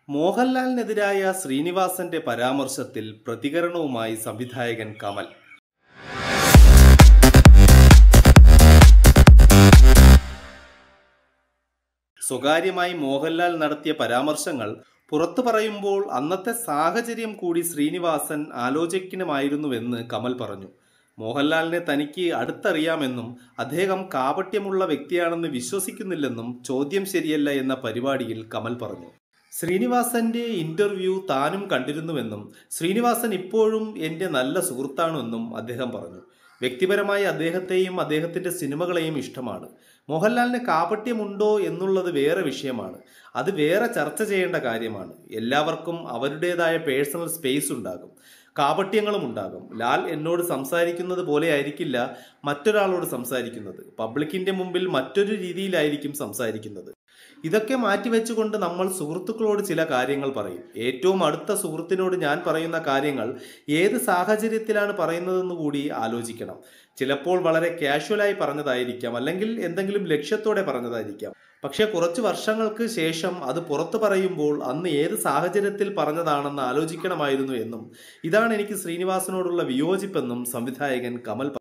മോഹൻലാലിനെതിരായ ശ്രീനിവാസന്റെ പരാമർശത്തിൽ പ്രതികരണവുമായി സംവിധായകൻ കമൽ സ്വകാര്യമായി മോഹൻലാൽ നടത്തിയ പരാമർശങ്ങൾ പുറത്തു പറയുമ്പോൾ അന്നത്തെ സാഹചര്യം കൂടി ശ്രീനിവാസൻ ആലോചിക്കണമായിരുന്നുവെന്ന് കമൽ പറഞ്ഞു മോഹൻലാലിനെ തനിക്ക് അടുത്തറിയാമെന്നും അദ്ദേഹം കാപട്യമുള്ള വ്യക്തിയാണെന്ന് വിശ്വസിക്കുന്നില്ലെന്നും ചോദ്യം ശരിയല്ല എന്ന പരിപാടിയിൽ കമൽ പറഞ്ഞു ശ്രീനിവാസന്റെ ഇന്റർവ്യൂ താനും കണ്ടിരുന്നുവെന്നും ശ്രീനിവാസൻ ഇപ്പോഴും എൻ്റെ നല്ല സുഹൃത്താണെന്നും അദ്ദേഹം പറഞ്ഞു വ്യക്തിപരമായി അദ്ദേഹത്തെയും അദ്ദേഹത്തിന്റെ സിനിമകളെയും ഇഷ്ടമാണ് മോഹൻലാലിന് കാപട്യമുണ്ടോ എന്നുള്ളത് വേറെ വിഷയമാണ് അത് വേറെ ചർച്ച ചെയ്യേണ്ട കാര്യമാണ് എല്ലാവർക്കും അവരുടേതായ പേഴ്സണൽ സ്പേസ് ഉണ്ടാകും കാപട്യങ്ങളും ഉണ്ടാകും ലാൽ എന്നോട് സംസാരിക്കുന്നത് പോലെ ആയിരിക്കില്ല മറ്റൊരാളോട് സംസാരിക്കുന്നത് പബ്ലിക്കിന്റെ മുമ്പിൽ മറ്റൊരു രീതിയിലായിരിക്കും സംസാരിക്കുന്നത് ഇതൊക്കെ മാറ്റിവെച്ചുകൊണ്ട് നമ്മൾ സുഹൃത്തുക്കളോട് ചില കാര്യങ്ങൾ പറയും ഏറ്റവും അടുത്ത സുഹൃത്തിനോട് ഞാൻ പറയുന്ന കാര്യങ്ങൾ ഏത് സാഹചര്യത്തിലാണ് പറയുന്നതെന്ന് കൂടി ആലോചിക്കണം ചിലപ്പോൾ വളരെ കാഷ്വലായി പറഞ്ഞതായിരിക്കാം അല്ലെങ്കിൽ എന്തെങ്കിലും ലക്ഷ്യത്തോടെ പറഞ്ഞതായിരിക്കാം പക്ഷെ കുറച്ച് വർഷങ്ങൾക്ക് ശേഷം അത് പുറത്തു പറയുമ്പോൾ അന്ന് ഏത് സാഹചര്യത്തിൽ പറഞ്ഞതാണെന്ന് ആലോചിക്കണമായിരുന്നു എന്നും ഇതാണ് എനിക്ക് ശ്രീനിവാസനോടുള്ള വിയോജിപ്പെന്നും സംവിധായകൻ കമൽ